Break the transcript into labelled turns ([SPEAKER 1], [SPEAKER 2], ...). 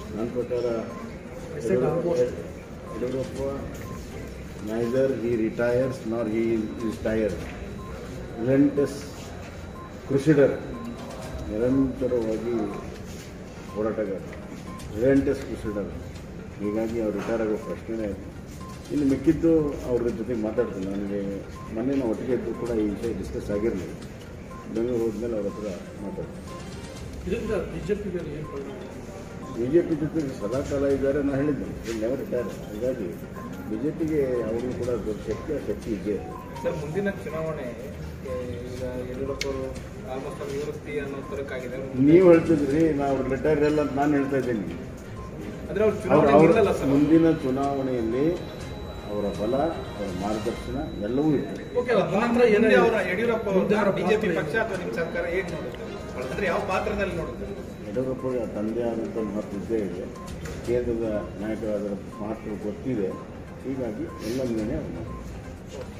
[SPEAKER 1] ನನ್ನ ಪ್ರಕಾರ ಯಡಿಯೂರಪ್ಪ ನೈದರ್ ಹಿ ರಿಟೈರ್ಸ್ ನಾರ್ ಹಿ ಈಸ್ ಟೈರ್ಡ್ ರಿಲೆಂಟಸ್ ಕ್ರುಸಿಡರ್ ನಿರಂತರವಾಗಿ ಹೋರಾಟಗಾರ ರಿಲೆಂಟಸ್ ಕ್ರುಸಿಡರ್ ಹೀಗಾಗಿ ಅವ್ರು ರಿಟೈರ್ ಆಗೋ ಪ್ರಶ್ನೆನೇ ಇಲ್ಲ. ಇನ್ನು ಮಿಕ್ಕಿದ್ದು ಅವ್ರ ಜೊತೆಗೆ ಮಾತಾಡ್ತೀನಿ ನನಗೆ ಮೊನ್ನೆ ನಾವು ಒಟ್ಟಿಗೆ ಇದ್ದು ಕೂಡ ಈ ವಿಷಯ ಡಿಸ್ಕಸ್ ಆಗಿರಲಿಲ್ಲ ಬೆಂಗಳೂರು ಹೋದ್ಮೇಲೆ ಅವ್ರ ಹತ್ರ ಮಾತಾಡ್ತೀನಿ
[SPEAKER 2] ಇದರಿಂದ ಬಿಜೆಪಿಗೆ ಏನು ಪರಿಣಾಮ
[SPEAKER 1] ಬಿ ಜೆ ಪಿ ಜೊತೆ ಸದಾ ಕಾಲ ಇದ್ದಾರೆ ನಾನು ಹೇಳಿದ್ದೆ ಇಲ್ಲಿ ನೆವರ್ ರಿಟೈರ್ ಹೀಗಾಗಿ ಬಿ ಜೆ ಪಿಗೆ ಅವರು ಕೂಡ ದೊಡ್ಡ ಶಕ್ತಿ ಆ ಶಕ್ತಿ ಇದೆ
[SPEAKER 3] ಸರ್ ಮುಂದಿನ ಚುನಾವಣೆ ಏ, ಈಗ ಯಡಿಯೂರಪ್ಪ ಅವರು ಆಲ್ಮೋಸ್ಟ್ ಅವ್ರು ನಿವೃತ್ತಿ ಅನ್ನೋ ತರಕ್ಕಾಗಿದೆ
[SPEAKER 1] ನೀವು ಹೇಳ್ತಿದ್ರಿ ನಾವು ರಿಟೈರ್ ಇಲ್ಲ ಅಂತ ನಾನು ಹೇಳ್ತಾ ಇದ್ದೀನಿ
[SPEAKER 3] ಅಂದ್ರೆ ಅವ್ರು
[SPEAKER 1] ಅವ್ರ
[SPEAKER 3] ಚುನಾವಣೆ
[SPEAKER 1] ಅವ್ರ
[SPEAKER 3] ನಿಲ್ಲಲ್ಲ ಸರ್
[SPEAKER 1] ಮುಂದಿನ ಚುನಾವಣೆಯಲ್ಲಿ ಅವರ ಬಲ ಅವರ ಮಾರ್ಗದರ್ಶನ ಎಲ್ಲವೂ ಇರ್ತದೆ
[SPEAKER 2] ಓಕೆ ಅವ್ರ ಪಾತ್ರ
[SPEAKER 3] ಮುಂದೆ
[SPEAKER 2] ಏನಿದೆ
[SPEAKER 3] ಅವರ ಯಡಿಯೂರಪ್ಪ
[SPEAKER 2] ಮುಂದೆ ಅವರ
[SPEAKER 3] ಬಿಜೆಪಿ
[SPEAKER 2] ಪಾತ್ರ
[SPEAKER 3] ಪಕ್ಷ ಅಥವಾ ನಿಮ್ಮ ಸರ್ಕಾರ ಹೇಗೆ ನೋಡುತ್ತೆ ಅಂದ್ರೆ ಯಾವ ಪಾತ್ರದಲ್ಲಿ ನೋಡುತ್ತೆ
[SPEAKER 1] ಯಡಿಯೂರಪ್ಪಗೆ ತಂದೆ ಆದಂಥ ಮಹತ್ವ ಇದ್ದೇ ಇದೆ ಕೇಂದ್ರದ ನಾಯಕರಾದ ಮಹತ್ವ ಗೊತ್ತಿದೆ ಹೀಗಾಗಿ ಎಲ್ಲ ಮುಂದೆ ಅವ್ರು ಮಾಡ್ತಾರೆ.